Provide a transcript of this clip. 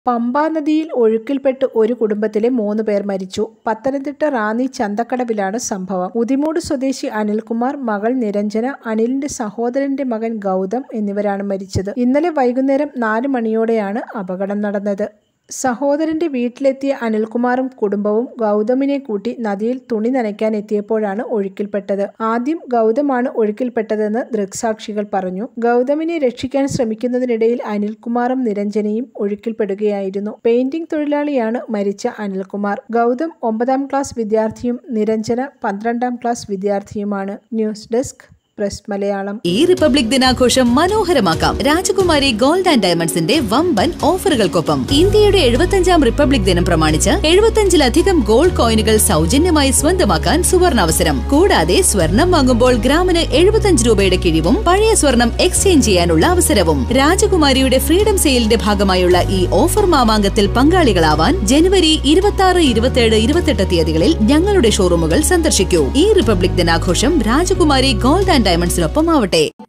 പമ്പാ നദിയിൽ ഒഴുക്കിൽപ്പെട്ട് ഒരു കുടുംബത്തിലെ മൂന്ന് പേർ മരിച്ചു പത്തനംതിട്ട റാന്നി ചന്തക്കടവിലാണ് സംഭവം ഉദിമൂട് സ്വദേശി അനിൽകുമാർ മകൾ നിരഞ്ജന അനിലിന്റെ സഹോദരന്റെ മകൻ ഗൗതം എന്നിവരാണ് മരിച്ചത് ഇന്നലെ വൈകുന്നേരം നാല് മണിയോടെയാണ് അപകടം നടന്നത് സഹോദരന്റെ വീട്ടിലെത്തിയ അനിൽകുമാറും കുടുംബവും ഗൗതമിനെ കൂട്ടി നദിയിൽ തുണി നനയ്ക്കാൻ എത്തിയപ്പോഴാണ് ഒഴുക്കിൽപ്പെട്ടത് ആദ്യം ഗൗതമാണ് ഒഴുക്കിൽപ്പെട്ടതെന്ന് ദൃക്സാക്ഷികൾ പറഞ്ഞു ഗൗതമിനെ രക്ഷിക്കാൻ ശ്രമിക്കുന്നതിനിടയിൽ അനിൽകുമാറും നിരഞ്ജനയും ഒഴുക്കിൽപ്പെടുകയായിരുന്നു പെയിന്റിംഗ് തൊഴിലാളിയാണ് മരിച്ച അനിൽകുമാർ ഗൗതം ഒമ്പതാം ക്ലാസ് വിദ്യാർത്ഥിയും നിരഞ്ജന പന്ത്രണ്ടാം ക്ലാസ് വിദ്യാർത്ഥിയുമാണ് ന്യൂസ് ഡെസ്ക് പ്രസ് മലയാളം ഈ റിപ്പബ്ലിക് ദിനാഘോഷം മനോഹരമാക്കാം രാജകുമാരി ഗോൾഡ് ആൻഡ് ഡയമണ്ട്സിന്റെ വമ്പൻ ഓഫറുകൾക്കൊപ്പം ഇന്ത്യയുടെ എഴുപത്തഞ്ചാം റിപ്പബ്ലിക് ദിനം പ്രമാണിച്ച് എഴുപത്തഞ്ചിലധികം ഗോൾഡ് കോയിനുകൾ സൗജന്യമായി സ്വന്തമാക്കാൻ സുവർണാവസരം കൂടാതെ സ്വർണം വാങ്ങുമ്പോൾ ഗ്രാമിന് എഴുപത്തഞ്ച് രൂപയുടെ കിഴിവും പഴയ സ്വർണം എക്സ്ചേഞ്ച് ചെയ്യാനുള്ള അവസരവും രാജകുമാരിയുടെ ഫ്രീഡം സെയിലിന്റെ ഭാഗമായുള്ള ഈ ഓഫർ മാമാങ്കത്തിൽ പങ്കാളികളാവാൻ ജനുവരി ഇരുപത്തി ആറ് ഇരുപത്തിയേഴ് ഇരുപത്തെട്ട് തീയതികളിൽ ഞങ്ങളുടെ ഷോറൂമുകൾ സന്ദർശിക്കൂ ഈ റിപ്പബ്ലിക് ദിനാഘോഷം രാജകുമാരി ഗോൾഡ് ആൻഡ് ഡയമണ്ട്സിനൊപ്പം ആവട്ടെ